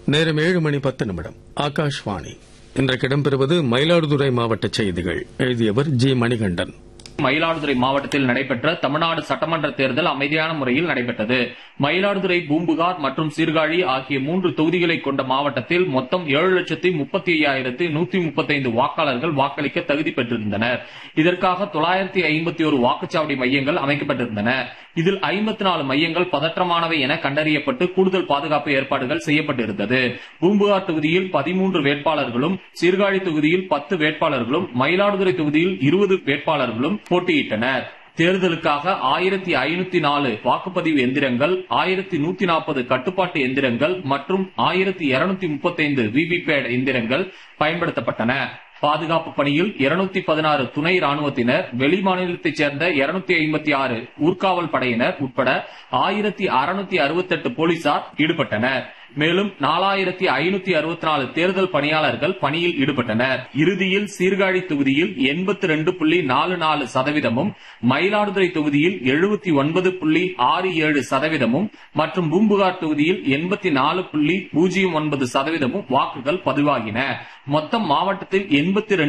நேரம் ஏழு மணி பத்து நிமிடம் ஆகாஷ்வாணி இன்றைக்கு இடம்பெறுவது மயிலாடுதுறை மாவட்ட செய்திகள் எழுதியவர் ஜி மணிகண்டன் மயிலாடுதுறை மாவட்டத்தில் நடைபெற்ற தமிழ்நாடு சட்டமன்ற தேர்தல் அமைதியான முறையில் நடைபெற்றது மயிலாடுதுறை பூம்புகார் மற்றும் சீர்காழி ஆகிய மூன்று தொகுதிகளை கொண்ட மாவட்டத்தில் மொத்தம் ஏழு லட்சத்தி முப்பத்தி ஐயாயிரத்தி நூத்தி முப்பத்தைந்து வாக்காளர்கள் வாக்களிக்க தகுதி பெற்றிருந்தனர் இதற்காக தொள்ளாயிரத்தி ஐம்பத்தி ஒரு வாக்குச்சாவடி மையங்கள் அமைக்கப்பட்டிருந்தன இதில் ஐம்பத்தி நாலு மையங்கள் பதற்றமானவை என கண்டறியப்பட்டு கூடுதல் பாதுகாப்பு ஏற்பாடுகள் செய்யப்பட்டிருந்தது பூம்புகார் தொகுதியில் பதிமூன்று வேட்பாளர்களும் சீர்காழி தொகுதியில் பத்து வேட்பாளர்களும் மயிலாடுதுறை தொகுதியில் இருபது வேட்பாளர்களும் போட்டியிட்டனர் தேர்தலுக்காக ஆயிரத்தி ஐநூத்தி நாலு வாக்குப்பதிவு எந்திரங்கள் ஆயிரத்தி நூத்தி நாற்பது கட்டுப்பாட்டு எந்திரங்கள் மற்றும் ஆயிரத்தி இருநூத்தி முப்பத்தைந்து விவிபேட் எந்திரங்கள் பயன்படுத்தப்பட்டன பாதுகாப்பு பணியில் இருநூத்தி பதினாறு துணை ராணுவத்தினர் வெளி மாநிலத்தைச் சேர்ந்த இருநூத்தி ஐம்பத்தி ஆறு ஊர்காவல் படையினர் உட்பட ஆயிரத்தி அறுநூத்தி அறுபத்தெட்டு போலீசார் ஈடுபட்டனர் மேலும் நாலாயிரத்தி ஐநூத்தி அறுபத்தி நாலு தேர்தல் பணியாளர்கள் பணியில் ஈடுபட்டனர் இறுதியில் சீர்காழி தொகுதியில் எண்பத்தி ரெண்டு புள்ளி நாலு நாலு சதவீதமும் மயிலாடுதுறை தொகுதியில் எழுபத்தி ஒன்பது புள்ளி ஆறு ஏழு சதவீதமும் மற்றும் பூம்புகார் தொகுதியில் எண்பத்தி நாலு புள்ளி பூஜ்ஜியம் ஒன்பது சதவீதமும் வாக்குகள் பதிவாகின மொத்தம் மாவட்டத்தில் எண்பத்தி